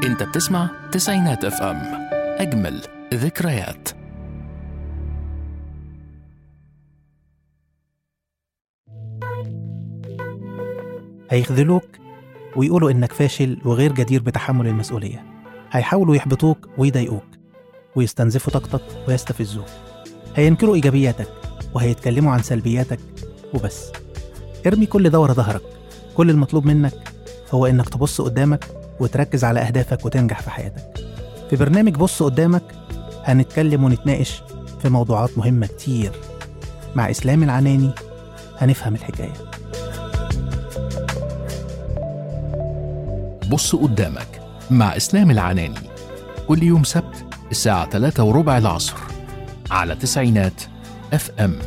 انت بتسمع تسعينات اف ام اجمل ذكريات هيخذلوك ويقولوا إنك فاشل وغير جدير بتحمل المسؤولية هيحاولوا يحبطوك ويضايقوك ويستنزفوا طاقتك ويستفزوك هينكروا إيجابياتك وهيتكلموا عن سلبياتك وبس ارمي كل ده ورا ظهرك كل المطلوب منك هو إنك تبص قدامك وتركز على أهدافك وتنجح في حياتك في برنامج بص قدامك هنتكلم ونتناقش في موضوعات مهمة كتير مع إسلام العناني هنفهم الحكايه بص قدامك مع اسلام العناني كل يوم سبت الساعة 3 وربع العصر على تسعينات اف ام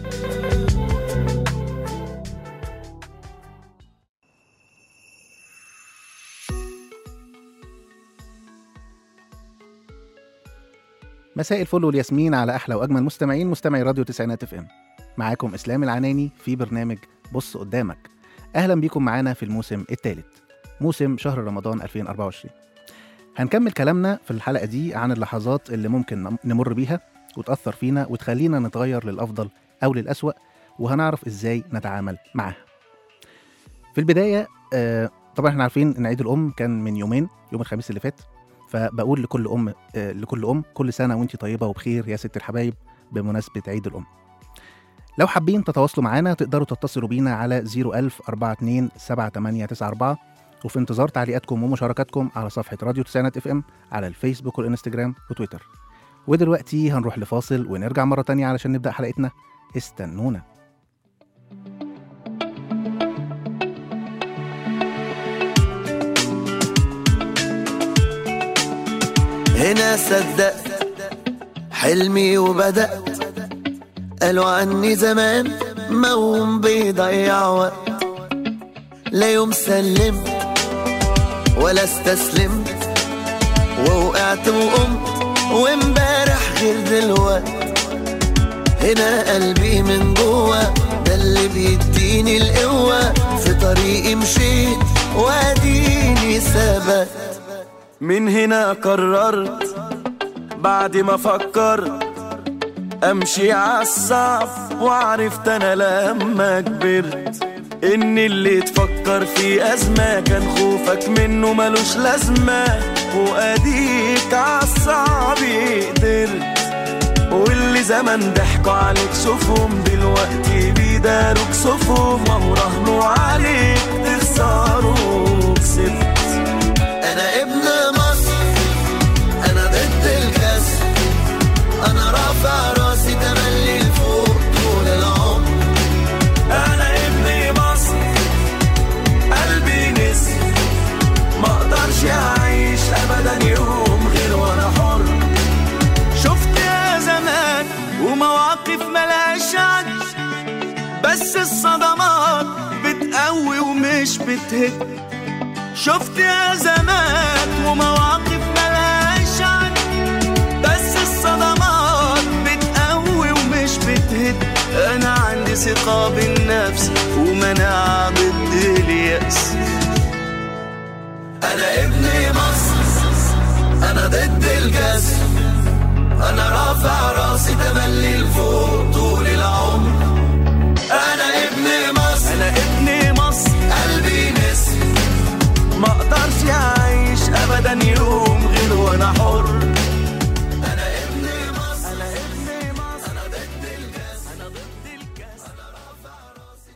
مساء الفل والياسمين على احلى واجمل مستمعين مستمعي راديو تسعينات اف ام معاكم اسلام العناني في برنامج بص قدامك اهلا بيكم معانا في الموسم الثالث موسم شهر رمضان 2024 هنكمل كلامنا في الحلقه دي عن اللحظات اللي ممكن نم- نمر بيها وتاثر فينا وتخلينا نتغير للافضل او للاسوا وهنعرف ازاي نتعامل معاها في البدايه آه، طبعا احنا عارفين ان عيد الام كان من يومين يوم الخميس اللي فات فبقول لكل ام آه، لكل ام كل سنه وانت طيبه وبخير يا ست الحبايب بمناسبه عيد الام لو حابين تتواصلوا معانا تقدروا تتصلوا بينا على 01000 42 7894 وفي انتظار تعليقاتكم ومشاركاتكم على صفحة راديو تسعينات اف ام على الفيسبوك والانستجرام وتويتر ودلوقتي هنروح لفاصل ونرجع مرة تانية علشان نبدأ حلقتنا استنونا هنا صدقت حلمي وبدأت قالوا عني زمان موهوم بيضيع وقت لا يوم سلمت ولا استسلمت ووقعت وقمت وامبارح غير دلوقت هنا قلبي من جوه ده اللي بيديني القوة في طريقي مشيت واديني ثبت من هنا قررت بعد ما فكرت امشي عالصعب وعرفت انا لما كبرت ان اللي تفكر في ازمة كان خوفك منه ملوش لازمة واديك عالصعب قدرت واللي زمان ضحكوا عليك شوفهم دلوقتي بيداروك صفهم وهو راهنوا عليك تخسروا كسبت انا ابن مصر انا ضد الكسر انا رافع راسي تملي لفوق طول العمر انا ابن مصر قلبي نسر ما اقدرش اعيش ابدا يوم غير وانا حر شفت يا زمان ومواقف ملهاش عد بس الصدمات بتقوي ومش بتهد شفت يا زمان ومواقف ملهاش عد بس الصدمات بتقوي ومش بتهد انا عندي ثقة بالنفس ومناعة ضد اليأس انا ابن مصر انا ضد الكسر انا رافع راسي تملي لفوق طول العمر انا ابن مصر انا ابن مصر قلبي نسر ما اقدرش اعيش ابدا يوم غير وانا حر انا ابن مصر انا ابن مصر انا ضد الكاس انا ضد الكاس انا رافع راسي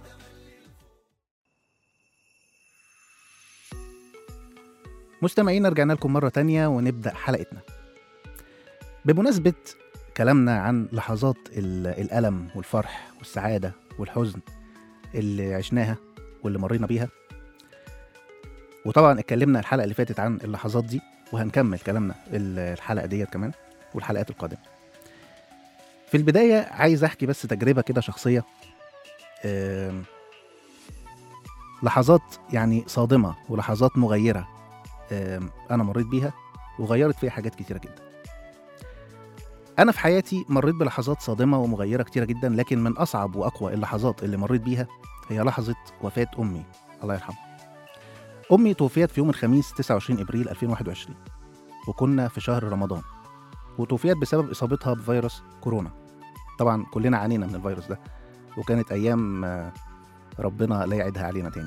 مستمعين رجعنا لكم مرة تانية ونبدأ حلقتنا بمناسبة كلامنا عن لحظات ال- الألم والفرح والسعادة والحزن اللي عشناها واللي مرينا بيها وطبعا اتكلمنا الحلقة اللي فاتت عن اللحظات دي وهنكمل كلامنا ال- الحلقة ديت كمان والحلقات القادمة في البداية عايز أحكي بس تجربة كده شخصية آم، لحظات يعني صادمة ولحظات مغيرة آم، أنا مريت بيها وغيرت فيها حاجات كتيرة جدا أنا في حياتي مريت بلحظات صادمة ومغيرة كتيرة جدا لكن من أصعب وأقوى اللحظات اللي مريت بيها هي لحظة وفاة أمي الله يرحمها امي توفيت في يوم الخميس 29 ابريل 2021 وكنا في شهر رمضان وتوفيت بسبب اصابتها بفيروس كورونا طبعا كلنا عانينا من الفيروس ده وكانت ايام آه، ربنا لا يعيدها علينا تاني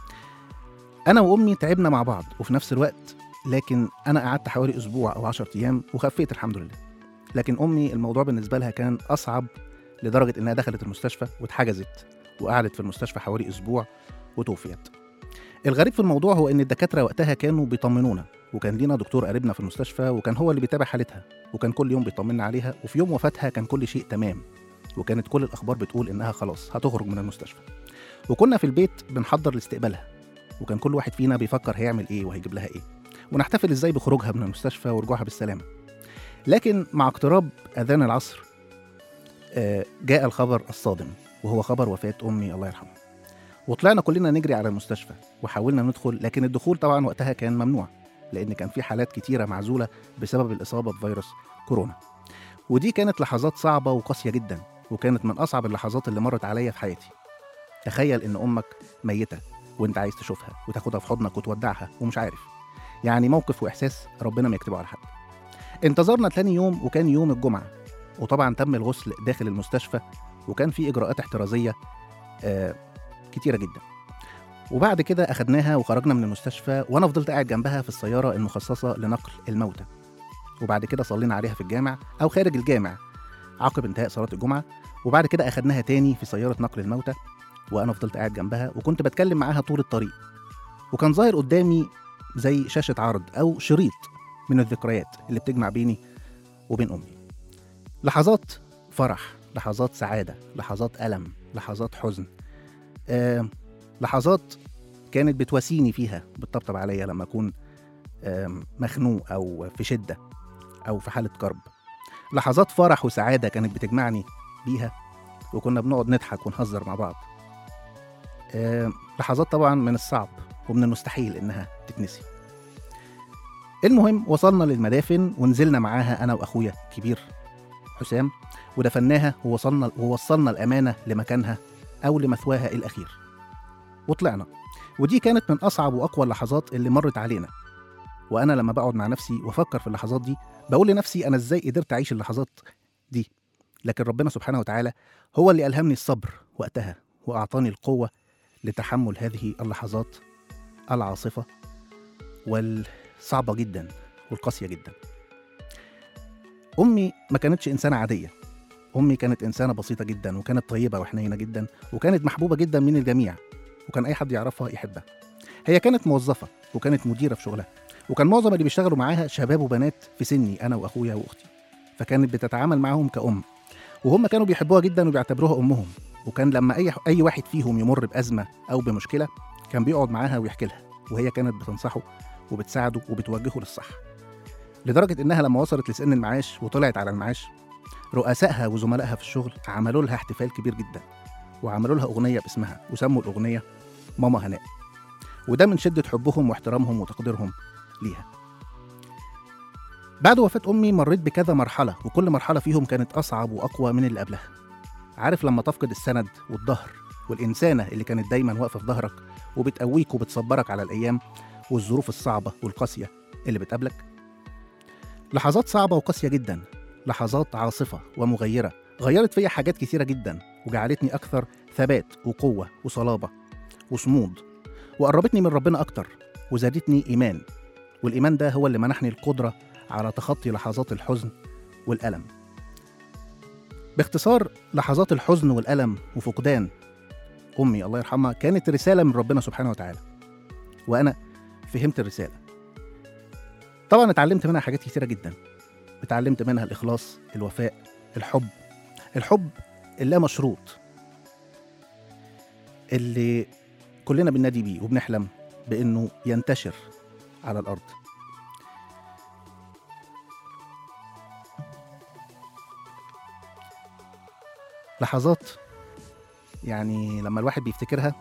انا وامي تعبنا مع بعض وفي نفس الوقت لكن انا قعدت حوالي اسبوع او 10 ايام وخفيت الحمد لله لكن امي الموضوع بالنسبه لها كان اصعب لدرجه انها دخلت المستشفى واتحجزت وقعدت في المستشفى حوالي اسبوع وتوفيت الغريب في الموضوع هو ان الدكاتره وقتها كانوا بيطمنونا وكان لينا دكتور قريبنا في المستشفى وكان هو اللي بيتابع حالتها وكان كل يوم بيطمنا عليها وفي يوم وفاتها كان كل شيء تمام وكانت كل الاخبار بتقول انها خلاص هتخرج من المستشفى وكنا في البيت بنحضر لاستقبالها وكان كل واحد فينا بيفكر هيعمل ايه وهيجيب لها ايه ونحتفل ازاي بخروجها من المستشفى ورجوعها بالسلامه لكن مع اقتراب اذان العصر آه، جاء الخبر الصادم وهو خبر وفاه امي الله يرحمها وطلعنا كلنا نجري على المستشفى وحاولنا ندخل لكن الدخول طبعا وقتها كان ممنوع لان كان في حالات كتيره معزوله بسبب الاصابه بفيروس كورونا ودي كانت لحظات صعبه وقاسيه جدا وكانت من اصعب اللحظات اللي مرت عليا في حياتي تخيل ان امك ميته وانت عايز تشوفها وتاخدها في حضنك وتودعها ومش عارف يعني موقف واحساس ربنا ما يكتبه على حد انتظرنا تاني يوم وكان يوم الجمعه وطبعا تم الغسل داخل المستشفى وكان في اجراءات احترازيه آه كتيره جدا وبعد كده اخدناها وخرجنا من المستشفى وانا فضلت قاعد جنبها في السياره المخصصه لنقل الموتى وبعد كده صلينا عليها في الجامع او خارج الجامع عقب انتهاء صلاه الجمعه وبعد كده اخدناها تاني في سياره نقل الموتى وانا فضلت قاعد جنبها وكنت بتكلم معاها طول الطريق وكان ظاهر قدامي زي شاشه عرض او شريط من الذكريات اللي بتجمع بيني وبين امي لحظات فرح لحظات سعاده لحظات الم لحظات حزن آه، لحظات كانت بتواسيني فيها بتطبطب عليا لما اكون آم، مخنوق او في شده او في حاله كرب لحظات فرح وسعاده كانت بتجمعني بيها وكنا بنقعد نضحك ونهزر مع بعض آم، لحظات طبعا من الصعب ومن المستحيل انها تتنسي المهم وصلنا للمدافن ونزلنا معاها انا واخويا كبير حسام ودفناها ووصلنا ووصلنا الامانه لمكانها او لمثواها الاخير وطلعنا ودي كانت من اصعب واقوى اللحظات اللي مرت علينا وانا لما بقعد مع نفسي وافكر في اللحظات دي بقول لنفسي انا ازاي قدرت اعيش اللحظات دي لكن ربنا سبحانه وتعالى هو اللي الهمني الصبر وقتها واعطاني القوه لتحمل هذه اللحظات العاصفه والصعبه جدا والقاسيه جدا امي ما كانتش انسانه عاديه امي كانت انسانه بسيطه جدا وكانت طيبه وحنينه جدا وكانت محبوبه جدا من الجميع وكان اي حد يعرفها يحبها هي كانت موظفه وكانت مديره في شغلها وكان معظم اللي بيشتغلوا معاها شباب وبنات في سني انا واخويا واختي فكانت بتتعامل معاهم كأم وهم كانوا بيحبوها جدا وبيعتبروها امهم وكان لما اي اي واحد فيهم يمر بازمه او بمشكله كان بيقعد معاها ويحكي لها وهي كانت بتنصحه وبتساعده وبتوجهه للصح لدرجه انها لما وصلت لسن المعاش وطلعت على المعاش رؤسائها وزملائها في الشغل عملوا لها احتفال كبير جدا وعملوا لها اغنيه باسمها وسموا الاغنيه ماما هناء وده من شده حبهم واحترامهم وتقديرهم ليها بعد وفاة أمي مريت بكذا مرحلة وكل مرحلة فيهم كانت أصعب وأقوى من اللي قبلها عارف لما تفقد السند والظهر والإنسانة اللي كانت دايما واقفة في ظهرك وبتقويك وبتصبرك على الأيام والظروف الصعبة والقاسية اللي بتقابلك لحظات صعبة وقاسية جدا لحظات عاصفة ومغيرة غيرت فيا حاجات كثيرة جدا وجعلتني أكثر ثبات وقوة وصلابة وصمود وقربتني من ربنا أكتر وزادتني إيمان والإيمان ده هو اللي منحني القدرة على تخطي لحظات الحزن والألم باختصار لحظات الحزن والألم وفقدان أمي الله يرحمها كانت رسالة من ربنا سبحانه وتعالى وأنا فهمت الرسالة طبعا اتعلمت منها حاجات كتيرة جدا اتعلمت منها الإخلاص الوفاء الحب الحب اللا مشروط اللي كلنا بننادي بيه وبنحلم بإنه ينتشر على الأرض لحظات يعني لما الواحد بيفتكرها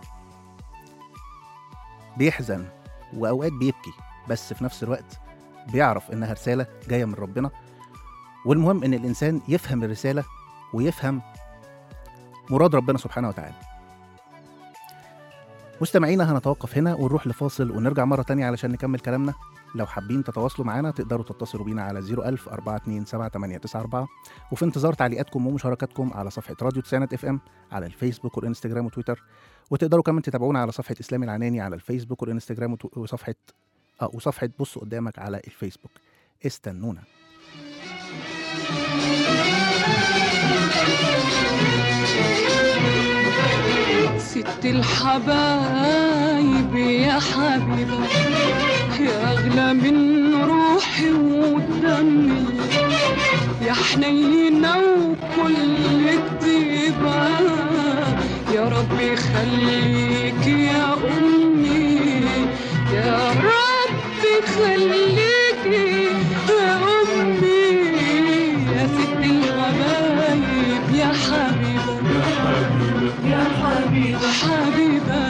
بيحزن وأوقات بيبكي بس في نفس الوقت بيعرف إنها رسالة جاية من ربنا والمهم إن الإنسان يفهم الرسالة ويفهم مراد ربنا سبحانه وتعالى مستمعينا هنتوقف هنا ونروح لفاصل ونرجع مرة تانية علشان نكمل كلامنا لو حابين تتواصلوا معنا تقدروا تتصلوا بينا على 01000 427 وفي انتظار تعليقاتكم ومشاركاتكم على صفحة راديو تسعينات اف ام على الفيسبوك والانستجرام وتويتر وتقدروا كمان تتابعونا على صفحة اسلام العناني على الفيسبوك والانستجرام وتو- وصفحة اه وصفحة بص قدامك على الفيسبوك استنونا ست الحبايب يا حبيبة يا أغلى من روحي ودمي يا حنينة وكل كتيبة يا رب يخليك يا أمي يا رب يخليك يا أمي يا ست الحبايب يا حبيبة يا حبيبة حبيبة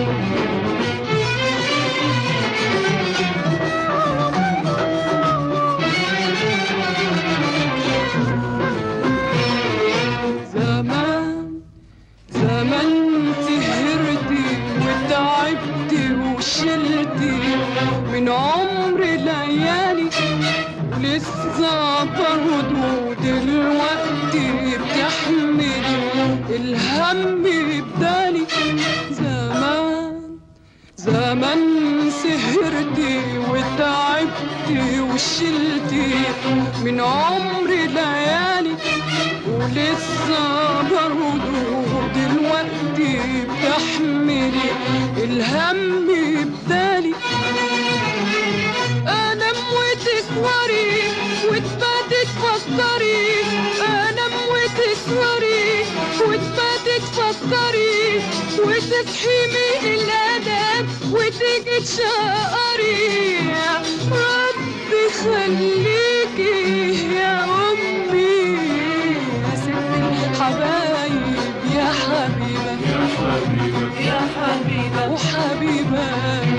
زمان زمان سهرتي وتعبتي وشلتي من عمر ليالي ولسه برضه دلوقتي بتحملي الهم بدالي زمان زمان سهرتي وتعبتي وشلتي من عمري ليالي ولسه برضه دلوقتي بتحملي الهم بدالي انام وتسوري وتباتي تفكري انام وتسوري وتباتي تفكري وتصحي من الادب وتيجي تشقري يا ربي خليكي يا امي يا ست الحبايب يا حبيبه يا حبيبه يا حبيبه وحبيبه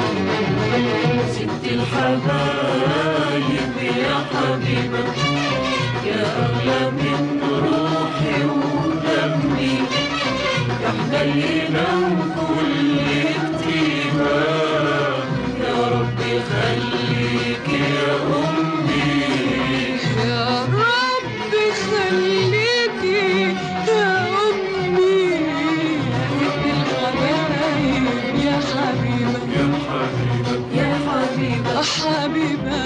ست الحبايب يا حبيبة يا أغلى من روحي ودمي يا حنينة وكل كتيبة يا ربي خليك يا أمي يا ربي خليك يا أمي يا ست الحبايب يا حبيبة يا حبيبة حبيبة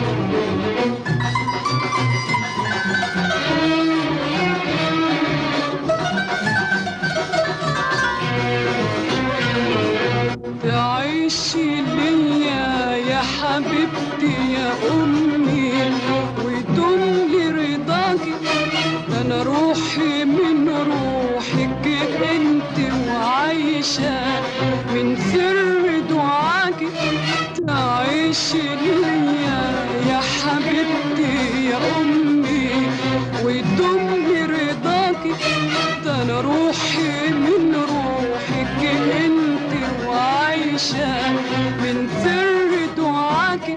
تعيشي ليا يا حبيبتي يا أمي ويدوم لي رضاكي أنا روحي من روحك أنت وعايشة من سر دعاكي تعيشي ليا يا حبيبتي يا أمي ويدوم لي رضاكي ده أنا روحي من روحك أنت وعايشة من سر دعاكي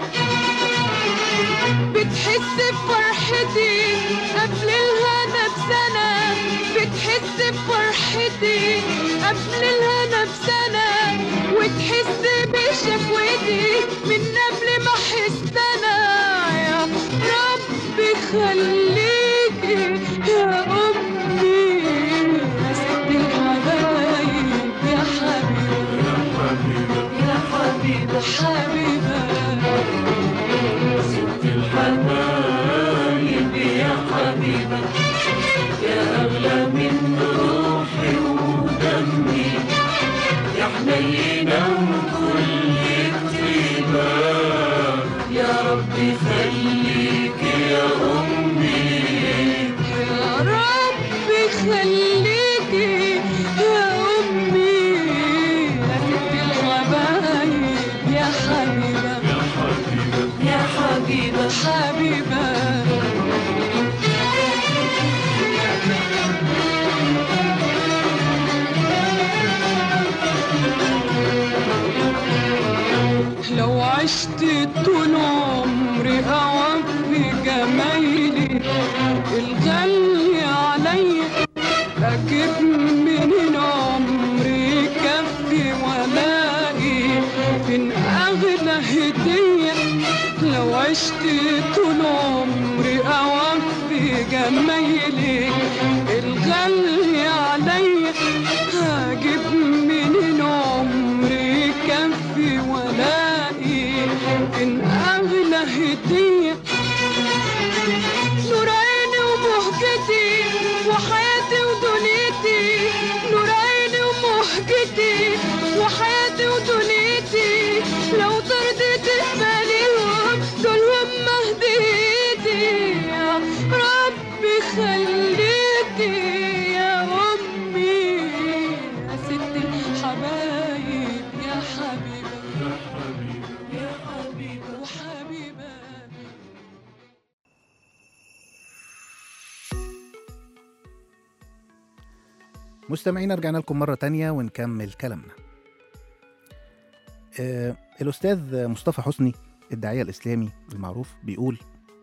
بتحس بفرحتي قبل الهنا بسنة بتحس بفرحتي قبل الهنا بسنة وتحس بشكوتي من قبل ما احس انا يا ربي خليكي يا امي يا ست الحبايب يا حبيبه يا حبيبه حبيبه ست الحبايب يا حبيبة يا أغلى من روحي ودمي يا حنينة وكل كتيبة يا ربي خليك يا أمي يا ربي خليك يا أمي يا ست الحبايب يا حبيبة يا حبيبة حبيبة لو عشت طول عمري أوفي جمايلي الغالي عليا أجيب منين عمري يكفي ولا إن أغلى هدية لو عشت طول عمري أوفي جمايلك الغالي عليا هجيب منين عمري يكفي ولاقي إن أغلى هدية نور عيني ومهجتي وحياتي ودنيتي نور عيني ومهجتي وحياتي ودنيتي لو ترضيت تقبليهم دول هم هديتي يا ربي خليكي يا أمي يا ست الحبايب يا حبيبة يا حبيبة وحبيبة مستمعين رجعنا لكم مرة تانية ونكمل كلامنا آه الأستاذ مصطفى حسني الداعية الإسلامي المعروف بيقول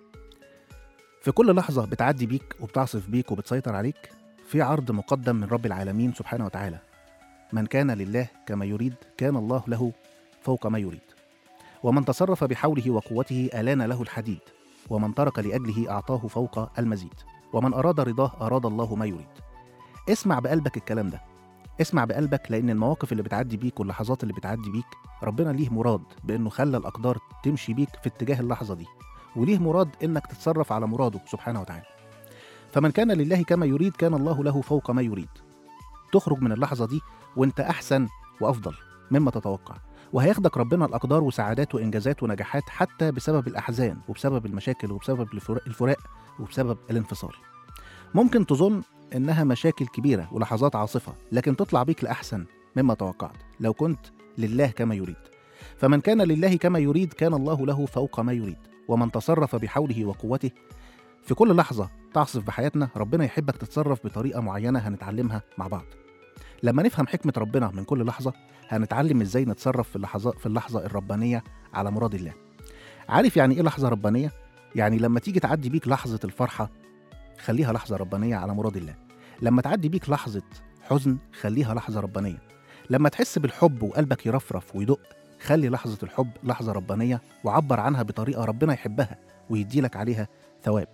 في كل لحظة بتعدي بيك وبتعصف بيك وبتسيطر عليك في عرض مقدم من رب العالمين سبحانه وتعالى من كان لله كما يريد كان الله له فوق ما يريد ومن تصرف بحوله وقوته ألان له الحديد ومن ترك لأجله أعطاه فوق المزيد ومن أراد رضاه أراد الله ما يريد اسمع بقلبك الكلام ده اسمع بقلبك لأن المواقف اللي بتعدي بيك واللحظات اللي بتعدي بيك ربنا ليه مراد بأنه خلى الأقدار تمشي بيك في اتجاه اللحظة دي وليه مراد إنك تتصرف على مراده سبحانه وتعالى فمن كان لله كما يريد كان الله له فوق ما يريد تخرج من اللحظة دي وانت أحسن وأفضل مما تتوقع وهياخدك ربنا الأقدار وسعادات وإنجازات ونجاحات حتى بسبب الأحزان وبسبب المشاكل وبسبب الفراق- الفراق وبسبب الانفصال ممكن تظن إنها مشاكل كبيرة ولحظات عاصفة لكن تطلع بيك لأحسن مما توقعت لو كنت لله كما يريد فمن كان لله كما يريد كان الله له فوق ما يريد ومن تصرف بحوله وقوته في كل لحظة تعصف بحياتنا ربنا يحبك تتصرف بطريقة معينة هنتعلمها مع بعض لما نفهم حكمة ربنا من كل لحظة هنتعلم ازاي نتصرف في اللحظة في اللحظة الربانية على مراد الله عارف يعني ايه لحظة ربانية؟ يعني لما تيجي تعدي بيك لحظة الفرحة خليها لحظة ربانية على مراد الله لما تعدي بيك لحظة حزن خليها لحظة ربانية لما تحس بالحب وقلبك يرفرف ويدق خلي لحظة الحب لحظة ربانية وعبر عنها بطريقة ربنا يحبها ويديلك عليها ثواب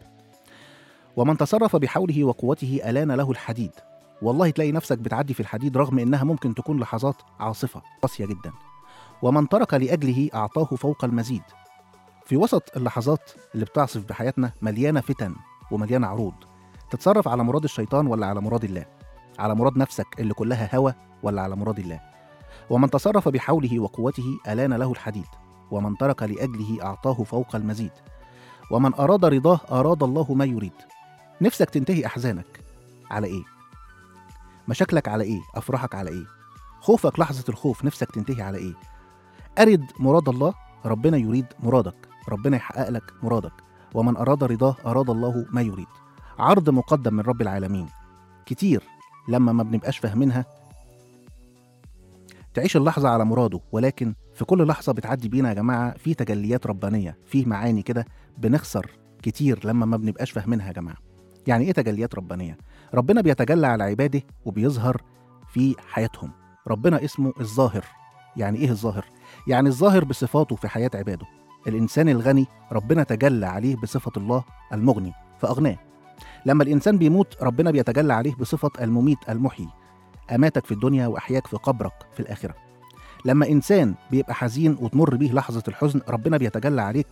ومن تصرف بحوله وقوته ألان له الحديد والله تلاقي نفسك بتعدي في الحديد رغم إنها ممكن تكون لحظات عاصفة قاسية جدا ومن ترك لأجله أعطاه فوق المزيد في وسط اللحظات اللي بتعصف بحياتنا مليانة فتن ومليانة عروض تتصرف على مراد الشيطان ولا على مراد الله على مراد نفسك اللي كلها هوى ولا على مراد الله ومن تصرف بحوله وقوته ألان له الحديد ومن ترك لأجله أعطاه فوق المزيد ومن أراد رضاه أراد الله ما يريد نفسك تنتهي أحزانك على إيه؟ مشاكلك على إيه؟ أفراحك على إيه؟ خوفك لحظة الخوف نفسك تنتهي على إيه؟ أرد مراد الله ربنا يريد مرادك ربنا يحقق لك مرادك ومن أراد رضاه أراد الله ما يريد عرض مقدم من رب العالمين كتير لما ما بنبقاش فاهمينها تعيش اللحظة على مراده ولكن في كل لحظة بتعدي بينا يا جماعة في تجليات ربانية في معاني كده بنخسر كتير لما ما بنبقاش فاهمينها يا جماعة يعني ايه تجليات ربانية؟ ربنا بيتجلى على عباده وبيظهر في حياتهم ربنا اسمه الظاهر يعني ايه الظاهر؟ يعني الظاهر بصفاته في حياة عباده الإنسان الغني ربنا تجلى عليه بصفة الله المغني فأغناه لما الإنسان بيموت ربنا بيتجلى عليه بصفة المميت المحيي أماتك في الدنيا وأحياك في قبرك في الآخرة لما إنسان بيبقى حزين وتمر بيه لحظة الحزن ربنا بيتجلى عليك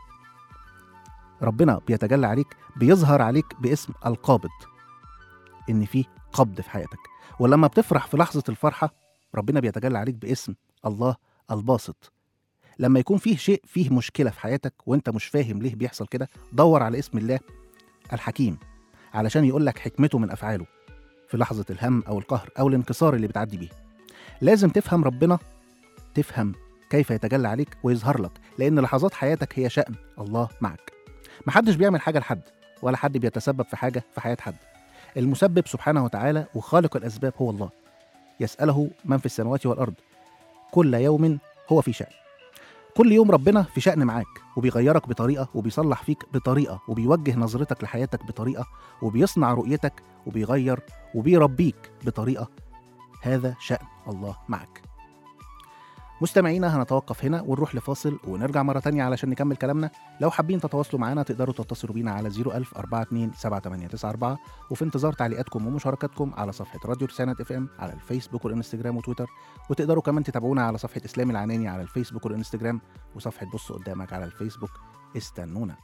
ربنا بيتجلى عليك بيظهر عليك باسم القابض إن في قبض في حياتك ولما بتفرح في لحظة الفرحة ربنا بيتجلى عليك باسم الله الباسط لما يكون فيه شيء فيه مشكلة في حياتك وانت مش فاهم ليه بيحصل كده دور على اسم الله الحكيم علشان يقول لك حكمته من أفعاله في لحظة الهم أو القهر أو الانكسار اللي بتعدي بيه لازم تفهم ربنا تفهم كيف يتجلى عليك ويظهر لك لأن لحظات حياتك هي شأن الله معك محدش بيعمل حاجة لحد ولا حد بيتسبب في حاجة في حياة حد المسبب سبحانه وتعالى وخالق الأسباب هو الله يسأله من في السماوات والأرض كل يوم هو في شأن كل يوم ربنا في شأن معاك وبيغيرك بطريقة وبيصلح فيك بطريقة وبيوجه نظرتك لحياتك بطريقة وبيصنع رؤيتك وبيغير وبيربيك بطريقة هذا شأن الله معك مستمعينا هنتوقف هنا ونروح لفاصل ونرجع مرة تانية علشان نكمل كلامنا لو حابين تتواصلوا معنا تقدروا تتصلوا بينا على 01000 42 7894 وفي انتظار تعليقاتكم ومشاركاتكم على صفحة راديو تسعينات اف ام على الفيسبوك والانستجرام وتويتر وتقدروا كمان تتابعونا على صفحة اسلام العناني على الفيسبوك والانستجرام وصفحة بص قدامك على الفيسبوك استنونا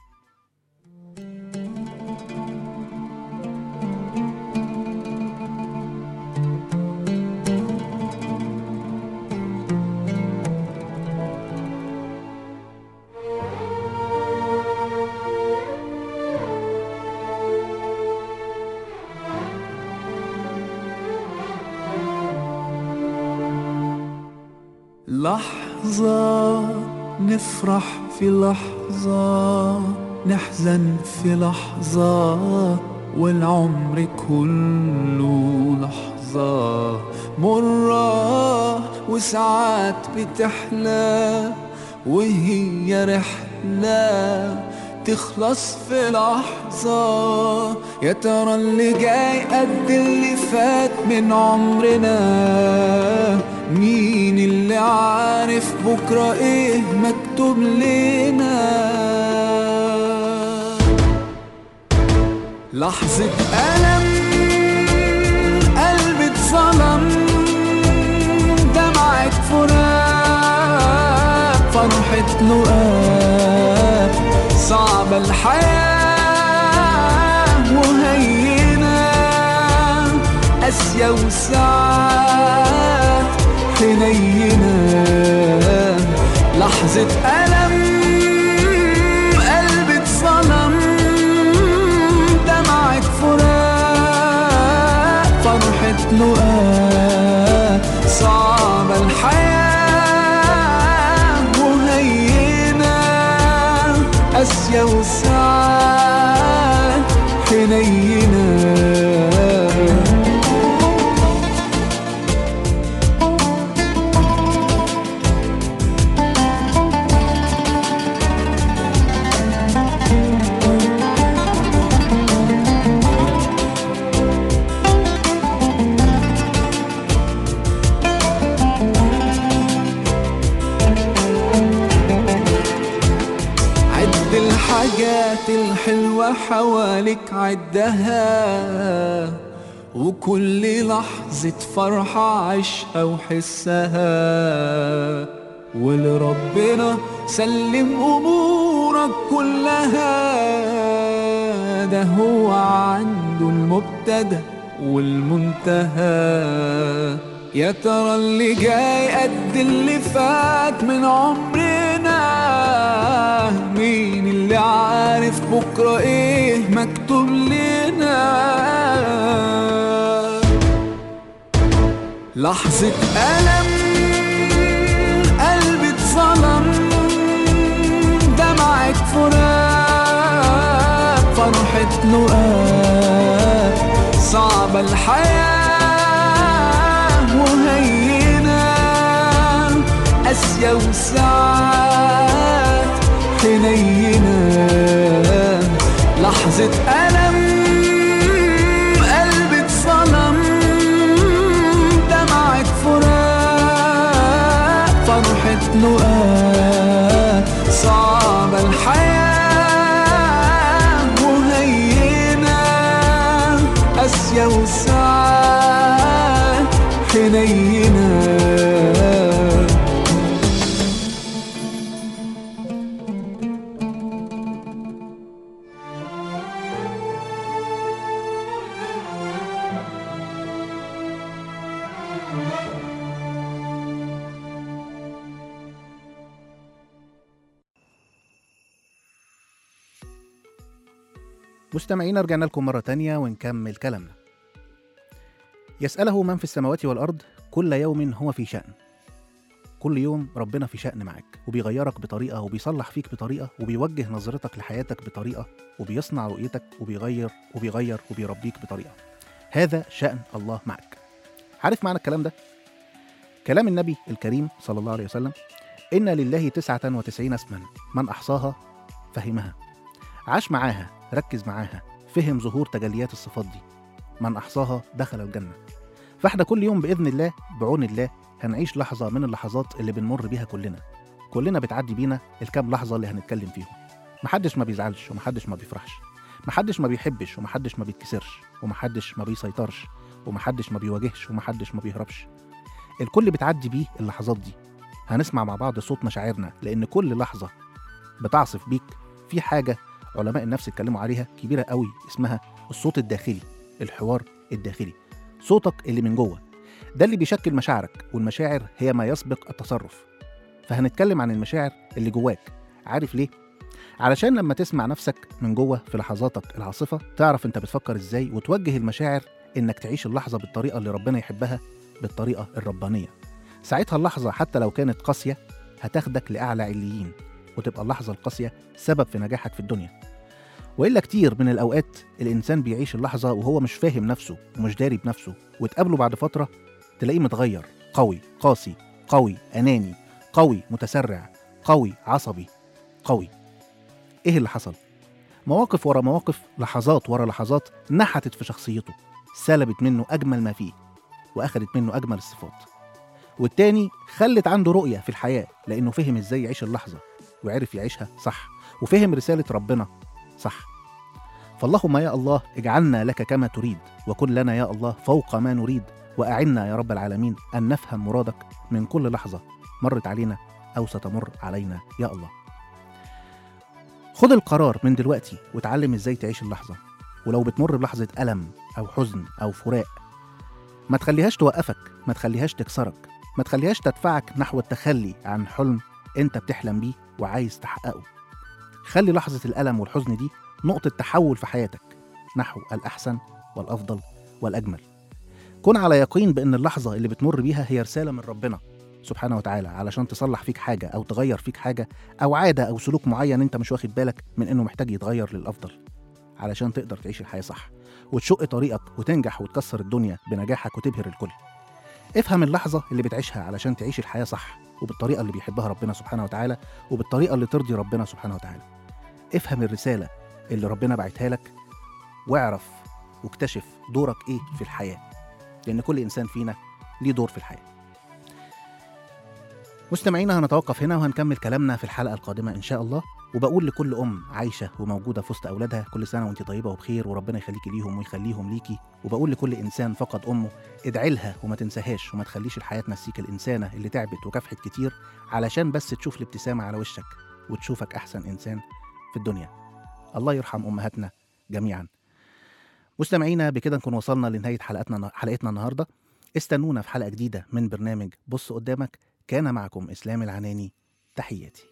لحظة نفرح في لحظة نحزن في لحظة والعمر كله لحظة مرة وساعات بتحلى وهي رحلة تخلص في لحظة يا ترى اللي جاي قد اللي فات من عمرنا مين اللي عارف بكرة ايه مكتوب لنا لحظة ألم قلبي اتظلم دمعة فراق فرحة لقاء صعبة الحياة وهينة قاسية وساعات حنينة لحظة ألم قلبي اتظلم دمعة فراق فرحة لقاء صعبة الحياة وهينة قاسية وساعات حنينة عد الحاجات الحلوة حواليك عدها وكل لحظة فرحة عيشها وحسها ولربنا سلم أمورك كلها ده هو عنده المبتدأ والمنتهى يا ترى اللي جاي قد اللي فات من عمرنا مين اللي عارف بكرة ايه مكتوب لنا لحظة ألم قلبي اتظلم دمعة فراق فرحة لقاء صعبة الحياة وهينة قاسية وساعات حنينة لحظة ألم قلبي اتظلم دمعة فراق فرحة لقاء صعبة الحياة وهينة قاسية وساعات حنينة مستمعينا رجعنا لكم مرة تانية ونكمل كلامنا يسأله من في السماوات والأرض كل يوم هو في شأن كل يوم ربنا في شأن معاك وبيغيرك بطريقة وبيصلح فيك بطريقة وبيوجه نظرتك لحياتك بطريقة وبيصنع رؤيتك وبيغير وبيغير وبيربيك بطريقة هذا شأن الله معك عارف معنى الكلام ده؟ كلام النبي الكريم صلى الله عليه وسلم إن لله تسعة وتسعين اسما من أحصاها فهمها عاش معاها ركز معاها فهم ظهور تجليات الصفات دي من أحصاها دخل الجنة فاحنا كل يوم بإذن الله بعون الله هنعيش لحظة من اللحظات اللي بنمر بيها كلنا كلنا بتعدي بينا الكام لحظة اللي هنتكلم فيهم محدش ما بيزعلش ومحدش ما بيفرحش محدش ما بيحبش ومحدش ما بيتكسرش ومحدش ما بيسيطرش ومحدش ما بيواجهش ومحدش ما بيهربش الكل بتعدي بيه اللحظات دي هنسمع مع بعض صوت مشاعرنا لأن كل لحظة بتعصف بيك في حاجة علماء النفس اتكلموا عليها كبيرة قوي اسمها الصوت الداخلي الحوار الداخلي صوتك اللي من جوه ده اللي بيشكل مشاعرك والمشاعر هي ما يسبق التصرف فهنتكلم عن المشاعر اللي جواك عارف ليه؟ علشان لما تسمع نفسك من جوه في لحظاتك العاصفة تعرف انت بتفكر ازاي وتوجه المشاعر انك تعيش اللحظة بالطريقة اللي ربنا يحبها بالطريقة الربانية ساعتها اللحظة حتى لو كانت قاسية هتاخدك لأعلى عليين وتبقى اللحظة القاسية سبب في نجاحك في الدنيا وإلا كتير من الأوقات الإنسان بيعيش اللحظة وهو مش فاهم نفسه ومش داري بنفسه وتقابله بعد فترة تلاقيه متغير قوي قاسي قوي أناني قوي متسرع قوي عصبي قوي إيه اللي حصل؟ مواقف ورا مواقف لحظات ورا لحظات نحتت في شخصيته سلبت منه أجمل ما فيه وأخدت منه أجمل الصفات والتاني خلت عنده رؤية في الحياة لأنه فهم إزاي يعيش اللحظة وعرف يعيشها صح وفهم رسالة ربنا صح فاللهم يا الله اجعلنا لك كما تريد وكن لنا يا الله فوق ما نريد وأعنا يا رب العالمين أن نفهم مرادك من كل لحظة مرت علينا أو ستمر علينا يا الله خد القرار من دلوقتي وتعلم ازاي تعيش اللحظة ولو بتمر بلحظة ألم أو حزن أو فراق ما تخليهاش توقفك ما تخليهاش تكسرك ما تخليهاش تدفعك نحو التخلي عن حلم انت بتحلم بيه وعايز تحققه خلي لحظة الألم والحزن دي نقطة تحول في حياتك نحو الأحسن والأفضل والأجمل كن على يقين بأن اللحظة اللي بتمر بيها هي رسالة من ربنا سبحانه وتعالى علشان تصلح فيك حاجة أو تغير فيك حاجة أو عادة أو سلوك معين أنت مش واخد بالك من إنه محتاج يتغير للأفضل علشان تقدر تعيش الحياة صح وتشق طريقك وتنجح وتكسر الدنيا بنجاحك وتبهر الكل افهم اللحظة اللي بتعيشها علشان تعيش الحياة صح وبالطريقة اللي بيحبها ربنا سبحانه وتعالى وبالطريقة اللي ترضي ربنا سبحانه وتعالى افهم الرسالة اللي ربنا بعتها لك واعرف واكتشف دورك ايه في الحياة لأن كل إنسان فينا ليه دور في الحياة مستمعينا هنتوقف هنا وهنكمل كلامنا في الحلقة القادمة إن شاء الله وبقول لكل أم عايشة وموجودة في وسط أولادها كل سنة وأنت طيبة وبخير وربنا يخليكي ليهم ويخليهم ليكي وبقول لكل إنسان فقد أمه ادعي لها وما تنساهاش وما تخليش الحياة تنسيك الإنسانة اللي تعبت وكافحت كتير علشان بس تشوف الابتسامة على وشك وتشوفك أحسن إنسان في الدنيا الله يرحم أمهاتنا جميعا مستمعينا بكده نكون وصلنا لنهاية حلقتنا حلقتنا النهاردة استنونا في حلقة جديدة من برنامج بص قدامك كان معكم إسلام العناني تحياتي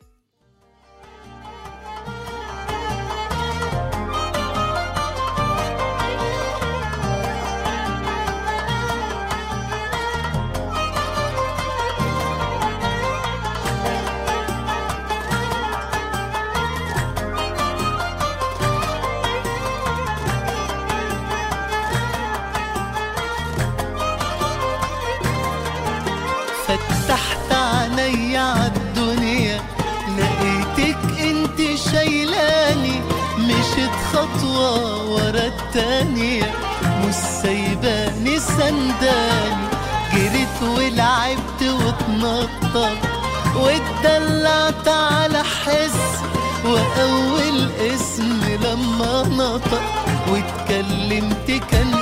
فتحت عيني عالدنيا لقيتك انت شايلاني مشيت خطوة ورا التانية مش سايباني سنداني جريت ولعبت واتنطط واتدلعت على حس وأول اسم لما نطق واتكلمت كان